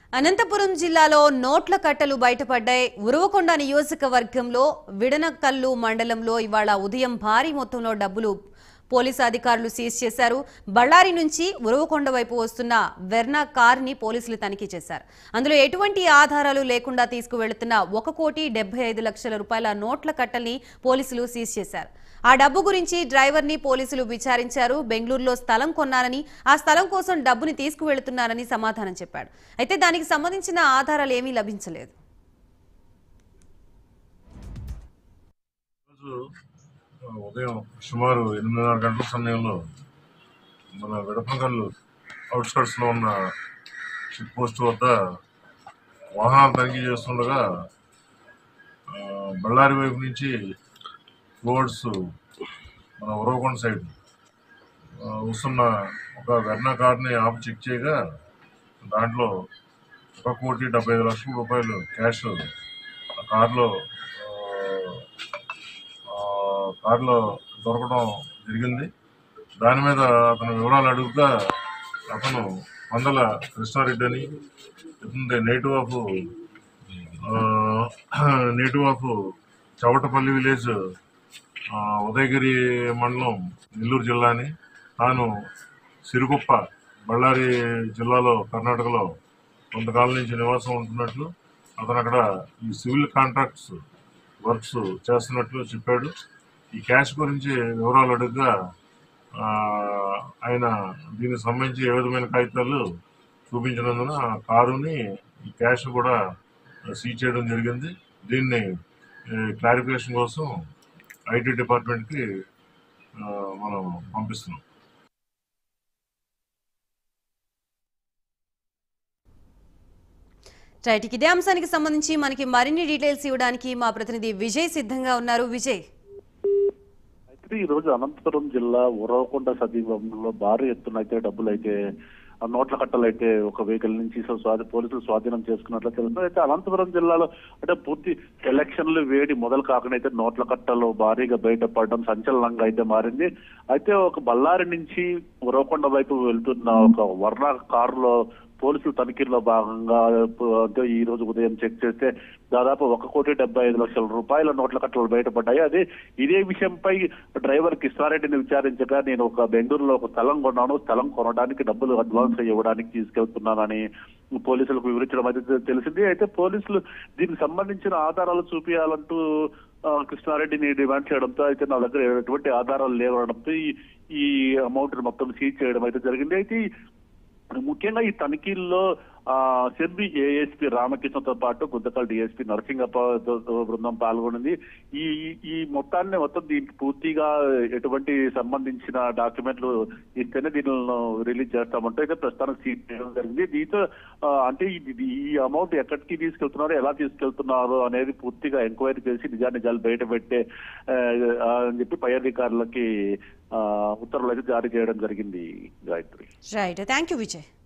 అనంతపురం జిల్లాలో నోట్ల కట్టలు బయటపడ్డాయి ఉరవకొండ నియోజకవర్గంలో విడనకల్లు మండలంలో ఇవాళ ఉదయం భారీ మొత్తంలో డబ్బులు పోలీసు అధికారులు సీజ్ చేశారు బళ్ళారి నుంచి ఉరవకొండ వైపు వస్తున్న వెర్నా కార్ ని పోలీసులు తనిఖీ చేశారు అందులో ఎటువంటి ఆధారాలు లేకుండా తీసుకువెళుతున్న ఒక కోటి డెబ్బై ఐదు లక్షల రూపాయల నోట్ల కట్టల్ని పోలీసులు సీజ్ చేశారు ఆ డబ్బు గురించి డ్రైవర్ని పోలీసులు విచారించారు బెంగళూరులో స్థలం కొన్నానని ఆ స్థలం కోసం డబ్బుని తీసుకువెళుతున్నానని సమాధానం చెప్పాడు అయితే దానికి సంబంధించిన ఆధారాలు ఏమీ లభించలేదు రోజు ఆ, ఉదయం సుమారు ఎనిమిదిన్నర గంటల సమయంలో మన విడపగల్లు అవుట్స్కట్స్లో ఉన్న చెక్ పోస్ట్ వద్ద వాహనాలు తనిఖీ చేస్తుండగా ఆ, బళ్ళారి వైపు నుంచి టువర్డ్స్ మన ఉరవకొండ సైడ్ ఆ, వస్తున్న ఒక వెర్నా కార్ని ఆపి చెక్ చేయగా దాంట్లో ఒక కోటి డెబ్బై ఐదు లక్షల రూపాయలు క్యాష్ ఆ కార్లో ఆ, ఆ, కారులో దొరకడం జరిగింది దాని మీద అతను వివరాలు అడుగుతా అతను వందల కృష్ణారెడ్డి అని ఇతని native of native of Chavatapalli village ఆ, ఉదయగిరి మండలం నెల్లూరు జిల్లా అని తాను సిరుగుప్ప బళ్ళారి జిల్లాలో కర్ణాటకలో కొంతకాలం నుంచి నివాసం ఉంటున్నట్లు అతను అక్కడ ఈ సివిల్ కాంట్రాక్ట్స్ వర్క్స్ చేస్తున్నట్లు చెప్పాడు ఈ క్యాష్ గురించి వివరాలు అడుగుగా ఆ, ఆయన దీనికి సంబంధించి ఏ విధమైన కాగితాలు చూపించినందున ఆ కారుని ఈ క్యాష్ కూడా సీజ్ చేయడం జరిగింది దీన్ని క్లారిఫికేషన్ కోసం ఐటీ డిపార్ట్మెంట్కి ఆ, మనం పంపిస్తున్నాం రైట్ ఇక ఇదే అంశానికి సంబంధించి మనకి మరిన్ని డీటెయిల్స్ ఇవ్వడానికి మా ప్రతినిధి విజయ్ సిద్ధంగా ఉన్నారు విజయ్ అయితే ఈ రోజు అనంతపురం జిల్లా ఉరవకొండ సమీపంలో భారీ ఎత్తున అయితే డబ్బులు అయితే ఆ నోట్ల కట్టలు అయితే ఒక వెహికల్ నుంచి సో స్వాధీ పోలీసులు స్వాధీనం చేసుకున్నట్లు తెలుస్తుంది అయితే అనంతపురం జిల్లాలో అంటే పూర్తి ఎలక్షన్లు వేడి మొదలు కాకుండా అయితే నోట్ల కట్టలు భారీగా బయటపడడం సంచలనంగా అయితే మారింది అయితే ఒక బళ్ళారి నుంచి ఉరవకొండ వైపు వెళ్తున్న ఒక వర్ణ కారులో పోలీసులు తనిఖీల్లో భాగంగా అంటే ఈ రోజు ఉదయం చెక్ చేస్తే దాదాపు ఒక కోటి డెబ్బై ఐదు లక్షల రూపాయల నోట్ల కట్టలు బయటపడ్డాయి అదే ఇదే విషయంపై డ్రైవర్ కిష్టారెడ్డిని విచారించగా నేను ఒక బెంగళూరులో ఒక స్థలం కొన్నాను స్థలం కొనడానికి డబ్బులు అడ్వాన్స్ ఇవ్వడానికి తీసుకెళ్తున్నానని పోలీసులకు వివరించడం అయితే తె- తెలిసింది అయితే పోలీసులు దీనికి సంబంధించిన ఆధారాలు చూపించాలంటూ ఆ, కృష్ణారెడ్డిని డిమాండ్ చేయడంతో అయితే నా దగ్గర ఎటువంటి ఆధారాలు లేవడంతో ఈ- ఈ అమౌంట్ మొత్తం సీజ్ చేయడం అయితే జరిగింది అయితే ఈ ముఖ్యంగా ఈ తనిఖీల్లో ఆ సెర్బి ఏఎస్పీ రామకృష్ణతో పాటు గుద్దకల్ డిఎస్పీ నరసింగప్ప తో- తో బృందం పాల్గొనింది ఈ ఈ- ఈ మొత్తాన్ని మొత్తం దీనికి పూర్తిగా ఎటువంటి సంబంధించిన డాక్యుమెంట్లు ఇస్తేనే దీనిని రిలీజ్ చేస్తామంటే అయితే ప్రస్తుతానికి సీజ్ చేయడం జరిగింది దీంతో ఆ, అంటే ఇది- ఈ అమౌంట్ ఎక్కడికి తీసుకెళ్తున్నారు ఎలా తీసుకెళ్తున్నారు అనేది పూర్తిగా ఎంక్వైరీ చేసి నిజానిజాలు బయట పెట్టే ఆ, ఆ, అని చెప్పి పై అధికారులకి ఆ, ఉత్తర్వులు అయితే జారీ చేయడం జరిగింది Gayatri right thank you Vijay